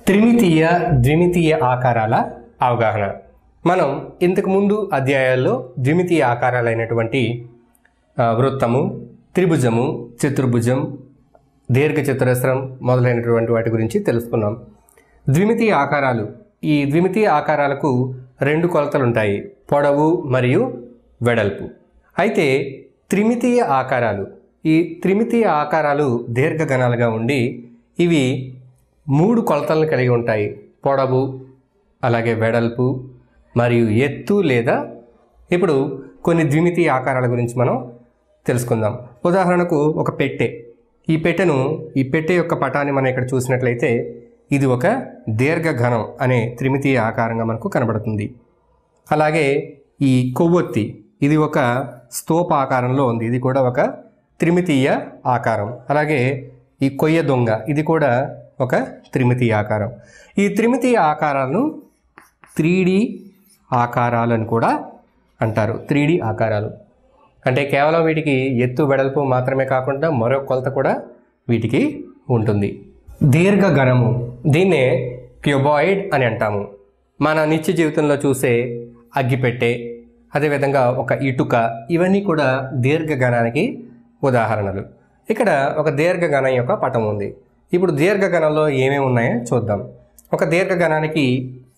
త్రిమితీయ ద్విమితీయ ఆకారాల అవగాహన మనం ఇంతకు ముందు అధ్యాయాల్లో ద్విమితీయ ఆకారాలైనటువంటి ఆ, వృత్తము త్రిభుజము చతుర్భుజం దీర్ఘ చతురస్రం మొదలైనటువంటి వాటి గురించి తెలుసుకున్నాం ద్విమితీయ ఆకారాలు ఈ ద్విమితీయ ఆకారాలకు రెండు కొలతలు ఉంటాయి పొడవు మరియు వెడల్పు అయితే త్రిమితీయ ఆకారాలు ఈ త్రిమితీయ ఆకారాలు దీర్ఘగణాలుగా ఉండి ఇవి మూడు కొలతలను కలిగి ఉంటాయి పొడవు అలాగే వెడల్పు మరియు ఎత్తు లేదా ఇప్పుడు కొన్ని ద్విమితీయ ఆకారాల గురించి మనం తెలుసుకుందాం ఉదాహరణకు ఒక పెట్టె ఈ పెట్టెను ఈ పెట్టె యొక్క పటాన్ని మనం ఇక్కడ చూసినట్లయితే ఇది ఒక దీర్ఘఘనం అనే త్రిమితీయ ఆకారంగా మనకు కనబడుతుంది అలాగే ఈ కొవ్వొత్తి ఇది ఒక స్తూప ఆకారంలో ఉంది ఇది కూడా ఒక త్రిమితీయ ఆకారం అలాగే ఈ కొయ్య దొంగ ఇది కూడా ఒక త్రిమితీయ ఆకారం ఈ త్రిమితీయ ఆకారాలను త్రీ ఆకారాలను కూడా అంటారు త్రీ ఆకారాలు అంటే కేవలం వీటికి ఎత్తు వెడల్పు మాత్రమే కాకుండా మరో కొలత కూడా వీటికి ఉంటుంది దీర్ఘఘనము దీన్నే క్యూబాయిడ్ అని అంటాము మన నిత్య జీవితంలో చూసే అగ్గిపెట్టె అదేవిధంగా ఒక ఇటుక ఇవన్నీ కూడా దీర్ఘఘనానికి ఉదాహరణలు ఇక్కడ ఒక దీర్ఘఘనం యొక్క పటం ఉంది ఇప్పుడు దీర్ఘఘనంలో ఏమేమి ఉన్నాయో చూద్దాం ఒక దీర్ఘఘనానికి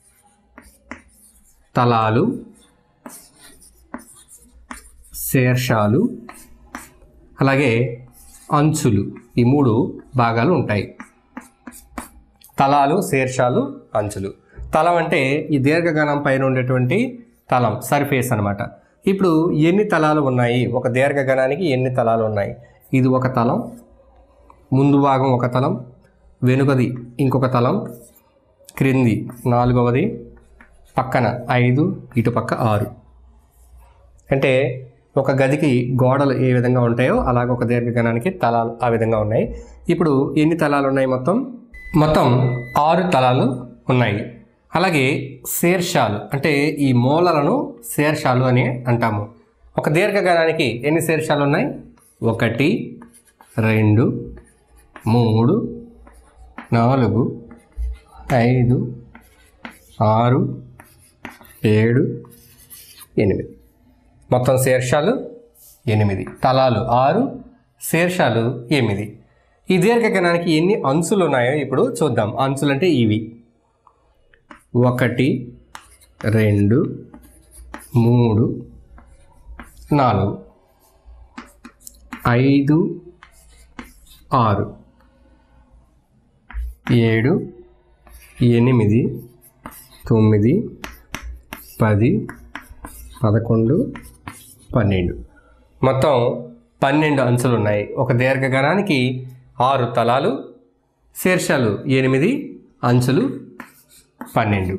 తలాలు శీర్షాలు అలాగే అంచులు ఈ మూడు భాగాలు ఉంటాయి తలాలు శీర్షాలు అంచులు తలం అంటే ఈ దీర్ఘగణం పైన ఉండేటువంటి తలం సర్ఫేస్ అన్నమాట ఇప్పుడు ఎన్ని తలాలు ఉన్నాయి ఒక దీర్ఘగణానికి ఎన్ని తలాలు ఉన్నాయి ఇది ఒక తలం ముందు భాగం ఒక తలం వెనుకది ఇంకొక తలం క్రింది నాలుగవది పక్కన ఐదు ఇటుపక్క ఆరు అంటే ఒక గదికి గోడలు ఏ విధంగా ఉంటాయో అలాగ ఒక దీర్ఘగణానికి తలాలు ఆ విధంగా ఉన్నాయి ఇప్పుడు ఎన్ని తలాలు ఉన్నాయి మొత్తం మొత్తం ఆరు తలాలు ఉన్నాయి అలాగే శీర్షాలు అంటే ఈ మూలలను శీర్షాలు అని అంటాము ఒక దీర్ఘగణానికి ఎన్ని శీర్షాలు ఉన్నాయి ఒకటి రెండు మూడు నాలుగు ఐదు ఆరు ఏడు ఎనిమిది మొత్తం శీర్షాలు ఎనిమిది తలాలు ఆరు శీర్షాలు ఎనిమిది ఈ దీర్ఘగణానికి ఎన్ని అంచులు ఉన్నాయో ఇప్పుడు చూద్దాం అంచులు అంటే ఇవి ఒకటి రెండు మూడు నాలుగు ఐదు ఆరు ఏడు ఎనిమిది తొమ్మిది పది పదకొండు పన్నెండు మొత్తం పన్నెండు అంచులు ఉన్నాయి ఒక దీర్ఘగణానికి ఆరు తలాలు శీర్షాలు ఎనిమిది అంచులు పన్నెండు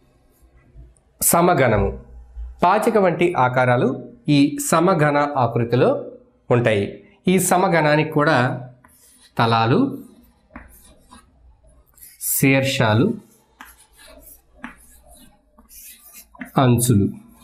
సమగణము పాచిక వంటి ఆకారాలు ఈ సమగణ ఆకృతిలో ఉంటాయి ఈ సమగణానికి కూడా తలాలు శీర్షాలు అంచులు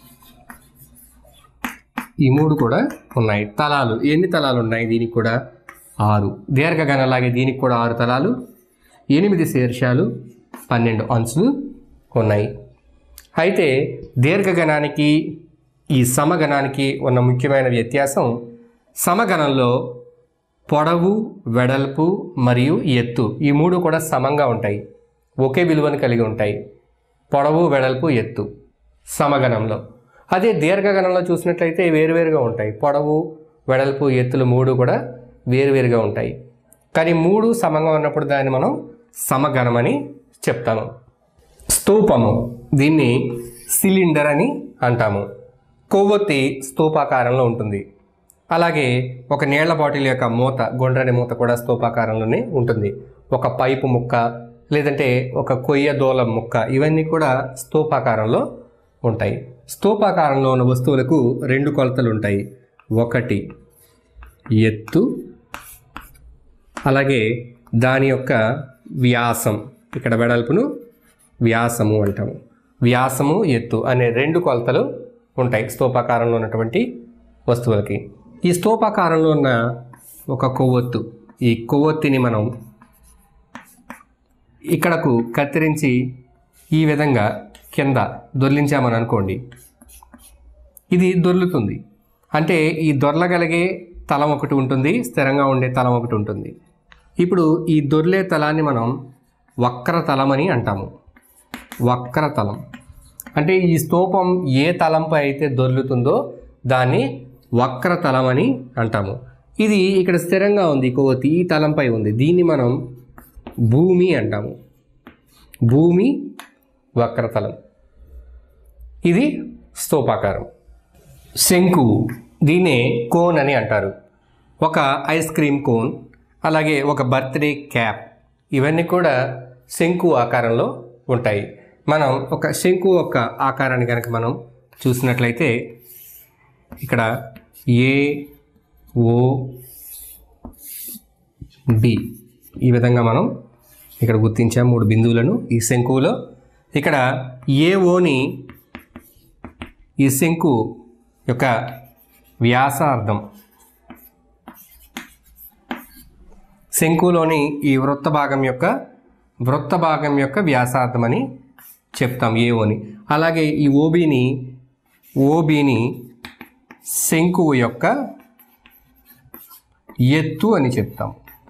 ఈ మూడు కూడా ఉన్నాయి తలాలు ఎన్ని తలాలు ఉన్నాయి దీనికి కూడా ఆరు దీర్ఘగణలాగే దీనికి కూడా ఆరు తలాలు ఎనిమిది శీర్షాలు పన్నెండు అంచులు ఉన్నాయి అయితే దీర్ఘగణానికి ఈ సమగణానికి ఉన్న ముఖ్యమైన వ్యత్యాసం సమగణంలో పొడవు వెడల్పు మరియు ఎత్తు ఈ మూడు కూడా సమంగా ఉంటాయి ఒకే విలువను కలిగి ఉంటాయి పొడవు వెడల్పు ఎత్తు సమగణంలో అదే దీర్ఘగణంలో చూసినట్లయితే వేరువేరుగా ఉంటాయి పొడవు వెడల్పు ఎత్తులు మూడు కూడా వేరువేరుగా ఉంటాయి కానీ మూడు సమంగా ఉన్నప్పుడు దాన్ని మనం సమగణం అని చెప్తాము స్తూపము దీన్ని సిలిండర్ అని అంటాము కొవ్వొత్తి స్తూపాకారంలో ఉంటుంది అలాగే ఒక నీళ్ల బాటిల్ యొక్క మూత గుండ్రని మూత కూడా స్తూపాకారంలోనే ఉంటుంది ఒక పైపు ముక్క లేదంటే ఒక కొయ్య దూలం ముక్క ఇవన్నీ కూడా స్తూపాకారంలో ఉంటాయి స్తూపాకారంలో ఉన్న వస్తువులకు రెండు కొలతలు ఉంటాయి ఒకటి ఎత్తు అలాగే దాని యొక్క వ్యాసం ఇక్కడ వెడల్పును వ్యాసము అంటాము వ్యాసము ఎత్తు అనే రెండు కొలతలు ఉంటాయి స్తూపాకారంలో ఉన్నటువంటి వస్తువులకి ఈ స్తూపాకారంలో ఉన్న ఒక కొవ్వొత్తు ఈ కొవ్వొత్తిని మనం ఇక్కడకు కత్తిరించి ఈ విధంగా కింద దొర్లించామని అనుకోండి ఇది దొర్లుతుంది అంటే ఈ దొర్లగలిగే తలం ఒకటి ఉంటుంది స్థిరంగా ఉండే తలం ఒకటి ఉంటుంది ఇప్పుడు ఈ దొర్లే తలాన్ని మనం వక్ర తలం అని అంటాము వక్ర తలం అంటే ఈ స్తూపం ఏ తలంపై అయితే దొర్లుతుందో దాన్ని వక్ర తలం అని అంటాము ఇది ఇక్కడ స్థిరంగా ఉంది కోతి ఈ తలంపై ఉంది దీన్ని మనం భూమి అంటాము భూమి వక్రతలం ఇది స్తూపాకారం శంకు దీన్నే కోన్ అని అంటారు ఒక ఐస్ క్రీమ్ కోన్ అలాగే ఒక బర్త్డే క్యాప్ ఇవన్నీ కూడా శంకు ఆకారంలో ఉంటాయి మనం ఒక శంకు యొక్క ఆకారాన్ని కనుక మనం చూసినట్లయితే ఇక్కడ ఏ ఓ బి ఈ విధంగా మనం ఇక్కడ గుర్తించాం మూడు బిందువులను ఈ శంకువులో ఇక్కడ ఏ ఓని ఈ శంకు యొక్క వ్యాసార్థం శంకులోని ఈ వృత్త భాగం యొక్క వృత్త భాగం యొక్క వ్యాసార్థం అని చెప్తాం ఏఓని అలాగే ఈ ఓబిని ఓబిని శంకువు యొక్క ఎత్తు అని చెప్తాం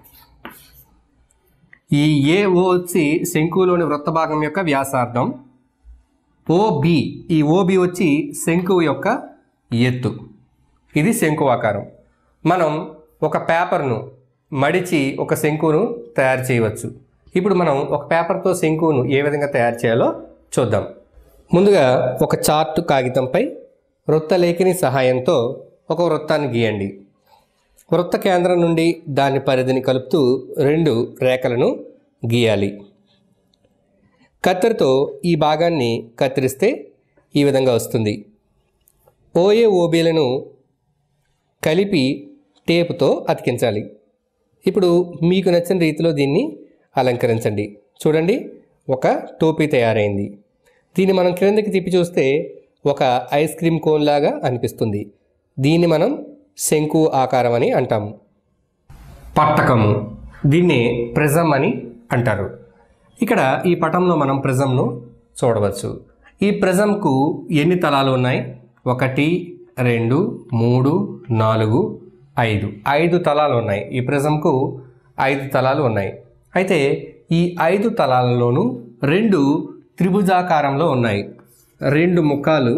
ఈ ఏ ఓ వచ్చి శంకులోని వృత్త భాగం యొక్క వ్యాసార్థం ఓబి ఈ ఓబి వచ్చి శంకువు యొక్క ఎత్తు ఇది శంకు ఆకారం మనం ఒక పేపర్ను మడిచి ఒక శంకును తయారు చేయవచ్చు ఇప్పుడు మనం ఒక పేపర్తో శంకును ఏ విధంగా తయారు చేయాలో చూద్దాం ముందుగా ఒక చార్ట్ కాగితంపై వృత్తలేఖిని సహాయంతో ఒక వృత్తాన్ని గీయండి వృత్త కేంద్రం నుండి దాని పరిధిని కలుపుతూ రెండు రేఖలను గీయాలి కత్తెరతో ఈ భాగాన్ని కత్తిరిస్తే ఈ విధంగా వస్తుంది ఓఏ ఓబీలను కలిపి టేపుతో అతికించాలి ఇప్పుడు మీకు నచ్చిన రీతిలో దీన్ని అలంకరించండి చూడండి ఒక టోపీ తయారైంది దీన్ని మనం క్రిందకి తిప్పి చూస్తే ఒక ఐస్ క్రీమ్ కోన్ లాగా అనిపిస్తుంది దీన్ని మనం శంకు ఆకారం అని అంటాము పట్టకము దీన్ని ప్రిజం అని అంటారు ఇక్కడ ఈ పటంలో మనం ప్రిజంను చూడవచ్చు ఈ ప్రిజంకు ఎన్ని తలాలు ఉన్నాయి ఒకటి రెండు మూడు నాలుగు ఐదు ఐదు తలాలు ఉన్నాయి ఈ ప్రిజంకు ఐదు తలాలు ఉన్నాయి అయితే ఈ ఐదు తలాలలోనూ రెండు త్రిభుజాకారంలో ఉన్నాయి రెండు ముఖాలు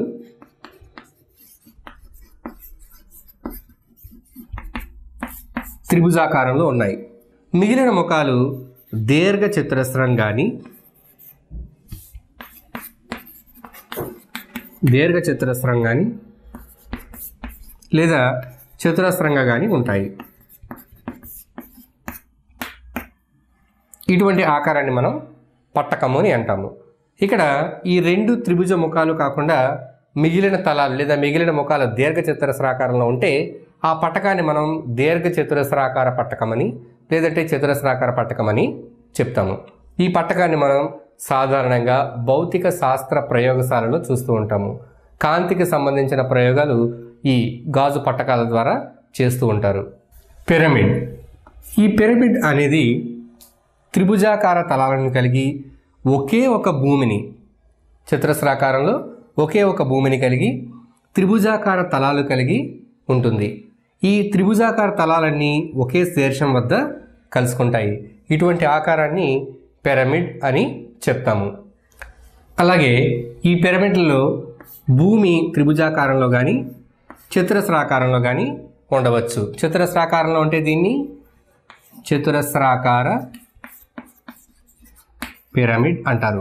త్రిభుజాకారంలో ఉన్నాయి మిగిలిన ముఖాలు దీర్ఘ చతురస్రం కానీ దీర్ఘ చతురస్రం కానీ లేదా చతురస్రంగా కానీ ఉంటాయి ఇటువంటి ఆకారాన్ని మనం పట్టకము అని అంటాము ఇక్కడ ఈ రెండు త్రిభుజ ముఖాలు కాకుండా మిగిలిన తలాలు లేదా మిగిలిన ముఖాలు దీర్ఘ చతురస్రాకారంలో ఉంటే ఆ పట్టకాన్ని మనం దీర్ఘ చతురస్రాకార పట్టకమని లేదంటే చతురస్రాకార పట్టకమని చెప్తాము ఈ పట్టకాన్ని మనం సాధారణంగా భౌతిక శాస్త్ర ప్రయోగశాలలో చూస్తూ ఉంటాము కాంతికి సంబంధించిన ప్రయోగాలు ఈ గాజు పట్టకాల ద్వారా చేస్తూ ఉంటారు పిరమిడ్ ఈ పిరమిడ్ అనేది త్రిభుజాకార తలాలను కలిగి ఒకే ఒక భూమిని చతురస్రాకారంలో ఒకే ఒక భూమిని కలిగి త్రిభుజాకార తలాలు కలిగి ఉంటుంది ఈ త్రిభుజాకార తలాలన్నీ ఒకే శీర్షం వద్ద కలుసుకుంటాయి ఇటువంటి ఆకారాన్ని పిరమిడ్ అని చెప్తాము అలాగే ఈ పిరమిడ్లలో భూమి త్రిభుజాకారంలో కానీ చతురస్రాకారంలో కానీ ఉండవచ్చు చతురస్రాకారంలో ఉంటే దీన్ని చతురస్రాకార పిరమిడ్ అంటారు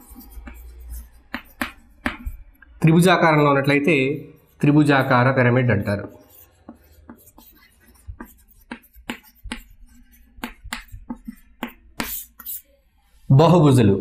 త్రిభుజాకారంలో ఉన్నట్లయితే త్రిభుజాకార పిరమిడ్ అంటారు బహుభుజులు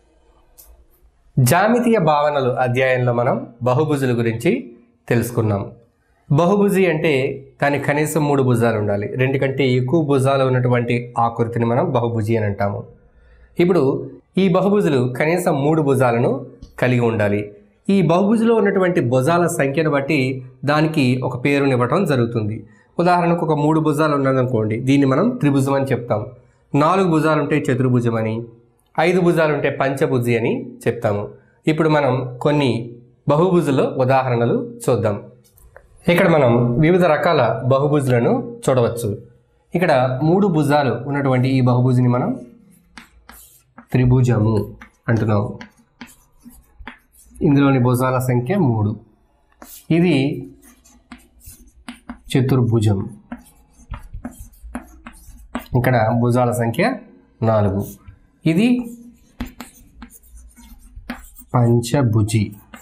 జామితీయ భావనలు అధ్యాయంలో మనం బహుభుజుల గురించి తెలుసుకున్నాం బహుభుజి అంటే దానికి కనీసం మూడు భుజాలు ఉండాలి రెండు కంటే ఎక్కువ భుజాలు ఉన్నటువంటి ఆకృతిని మనం బహుభుజి అని అంటాము ఇప్పుడు ఈ బహుభుజులు కనీసం మూడు భుజాలను కలిగి ఉండాలి ఈ బహుభుజులో ఉన్నటువంటి భుజాల సంఖ్యను బట్టి దానికి ఒక పేరునివ్వటం జరుగుతుంది ఉదాహరణకు ఒక మూడు భుజాలు ఉన్నదనుకోండి దీన్ని మనం త్రిభుజం అని చెప్తాం నాలుగు భుజాలు ఉంటే చతుర్భుజం అని ఐదు భుజాలు ఉంటే పంచభుజి అని చెప్తాము ఇప్పుడు మనం కొన్ని బహుభుజుల ఉదాహరణలు చూద్దాం ఇక్కడ మనం వివిధ రకాల బహుభుజులను చూడవచ్చు ఇక్కడ మూడు భుజాలు ఉన్నటువంటి ఈ బహుభుజిని మనం త్రిభుజము అంటున్నాము ఇందులోని భుజాల సంఖ్య మూడు ఇది చతుర్భుజం ఇక్కడ భుజాల సంఖ్య నాలుగు ఇది పంచభుజి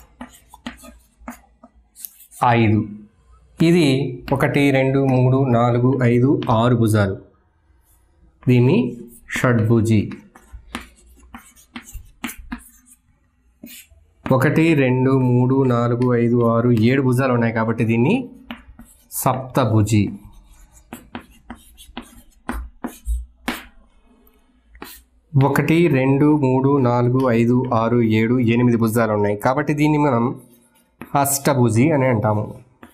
ఐదు ఇది ఒకటి రెండు మూడు నాలుగు ఐదు ఆరు భుజాలు దీన్ని షడ్భుజి ఒకటి రెండు మూడు నాలుగు ఐదు ఆరు ఏడు భుజాలు ఉన్నాయి కాబట్టి దీన్ని సప్తభుజి ఒకటి రెండు మూడు నాలుగు ఐదు ఆరు ఏడు ఎనిమిది భుజాలు ఉన్నాయి కాబట్టి దీన్ని మనం అష్టభుజి అని అంటాము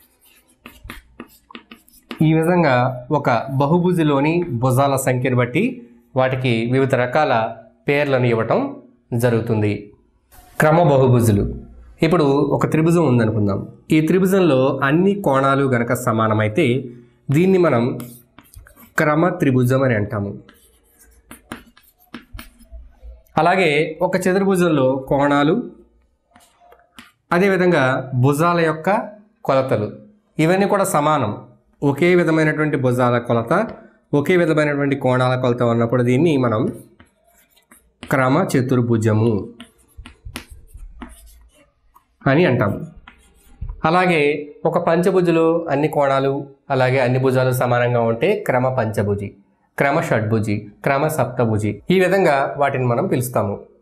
ఈ విధంగా ఒక బహుభుజిలోని భుజాల సంఖ్యను బట్టి వాటికి వివిధ రకాల పేర్లను ఇవ్వటం జరుగుతుంది క్రమ బహుభుజులు ఇప్పుడు ఒక త్రిభుజం ఉందనుకుందాం ఈ త్రిభుజంలో అన్ని కోణాలు గనక సమానమైతే దీన్ని మనం క్రమ త్రిభుజం అని అంటాము అలాగే ఒక చతుర్భుజంలో కోణాలు అదేవిధంగా భుజాల యొక్క కొలతలు ఇవన్నీ కూడా సమానం ఒకే విధమైనటువంటి భుజాల కొలత ఒకే విధమైనటువంటి కోణాల కొలత ఉన్నప్పుడు దీన్ని మనం క్రమ చతుర్భుజము అని అంటాము అలాగే ఒక పంచభుజులు అన్ని కోణాలు అలాగే అన్ని భుజాలు సమానంగా ఉంటే క్రమ పంచభుజి క్రమ షడ్భుజి క్రమ సప్తభుజి ఈ విధంగా వాటిని మనం పిలుస్తాము